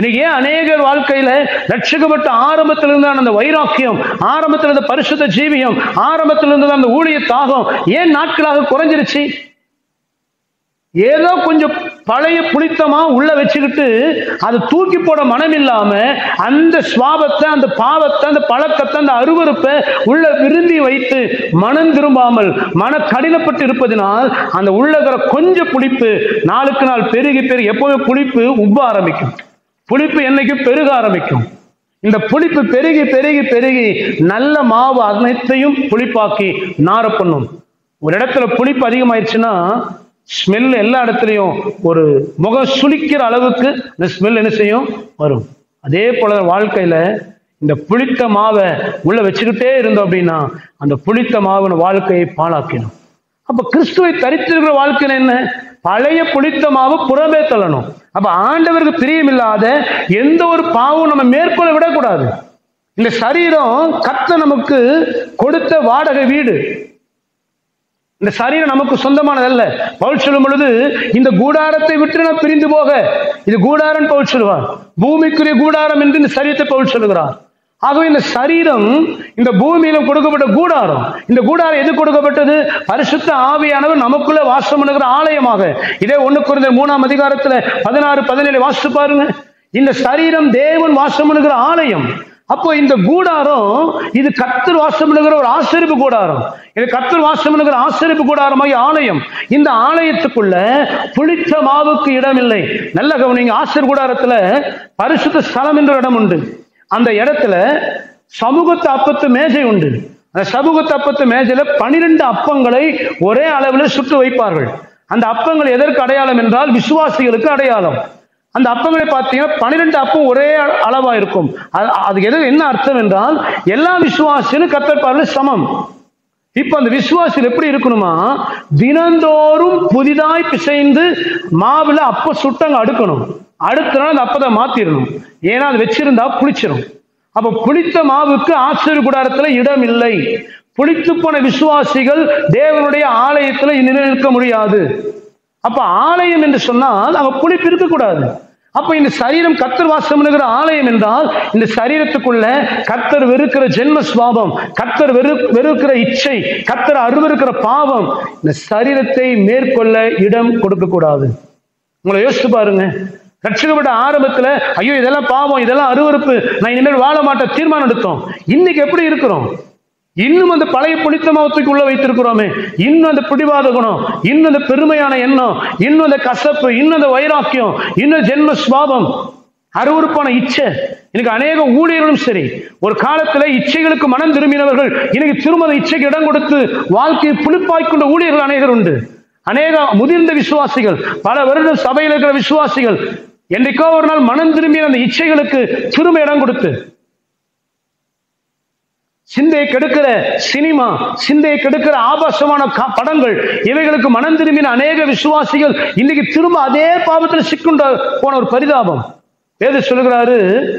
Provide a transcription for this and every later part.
இன்னைக்கு ஏன் அநேகர் வாழ்க்கையில ரட்சிக்கப்பட்ட ஆரம்பத்திலிருந்து தான் அந்த வைராக்கியம் ஆரம்பத்தில் இருந்த பரிசுத்த ஜீவியம் ஆரம்பத்திலிருந்து தான் அந்த ஊழிய தாகம் ஏன் நாட்களாக குறைஞ்சிருச்சு ஏதோ கொஞ்சம் பழைய புளித்தமா உள்ள வச்சுக்கிட்டு அதை தூக்கி போட மனம் இல்லாம அந்த சுவாபத்தை அந்த பாவத்தை அந்த பழக்கத்தை அந்த அருவருப்பை உள்ள விரும்பி வைத்து மனம் திரும்பாமல் மன கடினப்பட்டு இருப்பதினால் அந்த உள்ளகிற கொஞ்சம் புளிப்பு நாளுக்கு நாள் பெருகி பெருகி எப்போதுமே புளிப்பு உப்ப ஆரம்பிக்கும் புளிப்பு என்னைக்கு பெருக ஆரம்பிக்கும் இந்த புளிப்பு பெருகி பெருகி பெருகி நல்ல மாவு அனைத்தையும் புளிப்பாக்கி நார பண்ணும் ஒரு இடத்துல புளிப்பு அதிகமாயிருச்சுன்னா ஸ்மெல் எல்லா இடத்துலையும் ஒரு முகம் சுளிக்கிற அளவுக்கு இந்த ஸ்மெல் என்ன செய்யும் வரும் அதே போல வாழ்க்கையில இந்த புளித்த மாவை உள்ள வச்சுக்கிட்டே இருந்தோம் அப்படின்னா அந்த புளித்த மாவின் வாழ்க்கையை பாழாக்கிடும் அப்ப கிறிஸ்துவை தரித்திருக்கிற வாழ்க்கையில என்ன பழைய புளித்த மாவு புறமே தள்ளணும் அப்ப ஆண்டவருக்கு பிரியமில்லாத எந்த ஒரு பாவம் நம்ம மேற்கொள்ள விடக்கூடாது இந்த சரீரம் கத்த நமக்கு கொடுத்த வாடகை வீடு இந்த சரீரம் நமக்கு சொந்தமானதல்ல பவுல் சொல்லும் பொழுது இந்த கூடாரத்தை விட்டு நான் பிரிந்து போக இது கூடாரம் பவுல் சொல்லுவார் பூமிக்குரிய கூடாரம் என்று இந்த சரீரத்தை பவுல் சொல்லுகிறார் ஆகவே இந்த சரீரம் இந்த பூமியில கொடுக்கப்பட்ட கூடாரம் இந்த கூடாரம் எது கொடுக்கப்பட்டது பரிசுத்த ஆவியானவர் நமக்குள்ள வாசம் பண்ணுகிற ஆலயமாக இதே ஒண்ணு குறைந்த மூணாம் அதிகாரத்துல பதினாறு பதினேழு வாசித்து பாருங்க இந்த சரீரம் தேவன் வாசம் பண்ணுகிற ஆலயம் அப்போ இந்த கூடாரம் இது கத்தர் வாசம் பண்ணுகிற ஒரு ஆசிரிப்பு கூடாரம் இது கத்தர் வாசம் பண்ணுகிற ஆசிரிப்பு கூடாரமாய் ஆலயம் இந்த ஆலயத்துக்குள்ள புளித்த மாவுக்கு இடம் இல்லை நல்ல கவனிங்க ஆசிரியர் கூடாரத்துல பரிசுத்த ஸ்தலம் என்ற இடம் உண்டு அந்த இடத்துல சமூகத்து அப்பத்து மேஜை உண்டு அந்த சமூகத்து அப்பத்து மேஜையில பனிரெண்டு அப்பங்களை ஒரே அளவில் சுட்டு வைப்பார்கள் அந்த அப்பங்கள் எதற்கு அடையாளம் என்றால் விசுவாசிகளுக்கு அடையாளம் அந்த அப்பங்களை பார்த்தீங்கன்னா பன்னிரெண்டு அப்பம் ஒரே அள- அளவா இருக்கும் அது- அது எது என்ன அர்த்தம் என்றால் எல்லா விசுவாசிகளும் கத்தற்பாரில் சமம் இப்ப அந்த விசுவாசிகள் எப்படி இருக்கணுமா தினந்தோறும் புதிதாய் பிசைந்து மாவுல அப்ப சுட்டங்க அடுக்கணும் அடுத்தனால அந்த அப்பதை மாத்திரணும் ஏன்னா அது வச்சிருந்தா புளிச்சிரும் அப்ப புளித்த மாவுக்கு ஆசிரியர் கூடாரத்துல இடம் இல்லை புளித்து போன விசுவாசிகள் தேவனுடைய ஆலயத்துல நிலைநிற்க முடியாது அப்ப ஆலயம் என்று சொன்னால் அங்க புளிப்பு இருக்கக்கூடாது அப்ப இந்த சரீரம் கத்தர் வாசம் பண்ணுகிற ஆலயம் என்றால் இந்த சரீரத்துக்குள்ள கத்தர் வெறுக்கிற ஜென்ம சுவாபம் கத்தர் வெறு வெறுக்கிற இச்சை கத்தர் அருவருக்கிற பாவம் இந்த சரீரத்தை மேற்கொள்ள இடம் கொடுக்க கூடாது உங்களை யோசிச்சு பாருங்க ரட்சிக்கப்பட்ட ஆரம்பத்துல ஐயோ இதெல்லாம் பாவம் இதெல்லாம் அருவருப்பு நான் இனிமேல் வாழ மாட்டேன் தீர்மானம் எடுத்தோம் இன்னைக்கு எப்படி இருக்கிறோம் இன்னும் அந்த பழைய புளித்த மாவத்துக்கு உள்ள வைத்திருக்கிறோமே இன்னும் அந்த பிடிவாத குணம் இன்னும் அந்த பெருமையான எண்ணம் இன்னும் அந்த கசப்பு இன்னும் அந்த வைராக்கியம் இன்னும் ஜென்ம சுவாபம் அருவருப்பான இச்சை இன்னைக்கு அநேக ஊழியர்களும் சரி ஒரு காலத்துல இச்சைகளுக்கு மனம் திரும்பினவர்கள் இன்னைக்கு திருமண இச்சைக்கு இடம் கொடுத்து வாழ்க்கையை புளிப்பாய்க் கொண்ட ஊழியர்கள் அநேகர் உண்டு அநேக முதிர்ந்த விசுவாசிகள் பல வருடம் சபையில் இருக்கிற விசுவாசிகள் என்றைக்கோ ஒரு நாள் மனம் திரும்பிய அந்த இச்சைகளுக்கு திரும்ப இடம் கொடுத்து சிந்தையை கெடுக்கிற சினிமா சிந்தையை கெடுக்கிற ஆபாசமான கா- படங்கள் இவைகளுக்கு மனம் திரும்பின அநேக விசுவாசிகள் இன்னைக்கு திரும்ப அதே பாவத்தில் சிக்குண்ட போன ஒரு பரிதாபம் வேது சொல்லுகிறாரு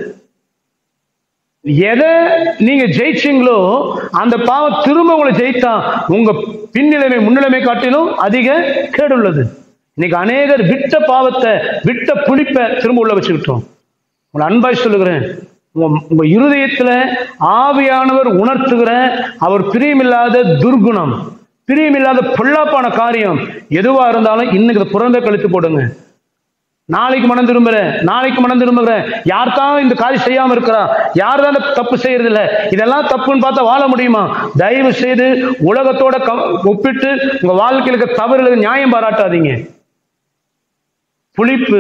எதை நீங்க ஜெயிச்சீங்களோ அந்த பாவம் திரும்ப உங்களை ஜெயித்தா உங்க பின்னிலைமை முன்னிலைமை காட்டிலும் அதிக கேடுள்ளது இன்னைக்கு அநேகர் விட்ட பாவத்தை விட்ட புளிப்பை திரும்ப உள்ள வச்சுக்கிட்டோம் உங்களை அன்பாய் சொல்லுகிறேன் உங்க உங்க இருதயத்துல ஆவியானவர் உணர்த்துகிற அவர் பிரியமில்லாத துர்குணம் பிரியமில்லாத பொல்லாப்பான காரியம் எதுவா இருந்தாலும் இன்னைக்கு இதை புறம்பே கழித்து போடுங்க நாளைக்கு மனம் திரும்புறேன் நாளைக்கு மனம் திரும்புகிறேன் யார் தான் இந்த காரியம் செய்யாம இருக்கிறா யார் தான் இந்த தப்பு செய்யறது இல்ல இதெல்லாம் தப்புன்னு பார்த்தா வாழ முடியுமா தயவு செய்து உலகத்தோட க- ஒப்பிட்டு உங்க வாழ்க்கையில இருக்க தவறுகளுக்கு நியாயம் பாராட்டாதீங்க புளிப்பு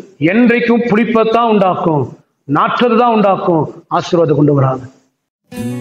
என்றைக்கும் புளிப்பைத்தான் உண்டாக்கும் நாற்றதை தான் உண்டாக்கும் ஆசீர்வாதம் கொண்டு வராது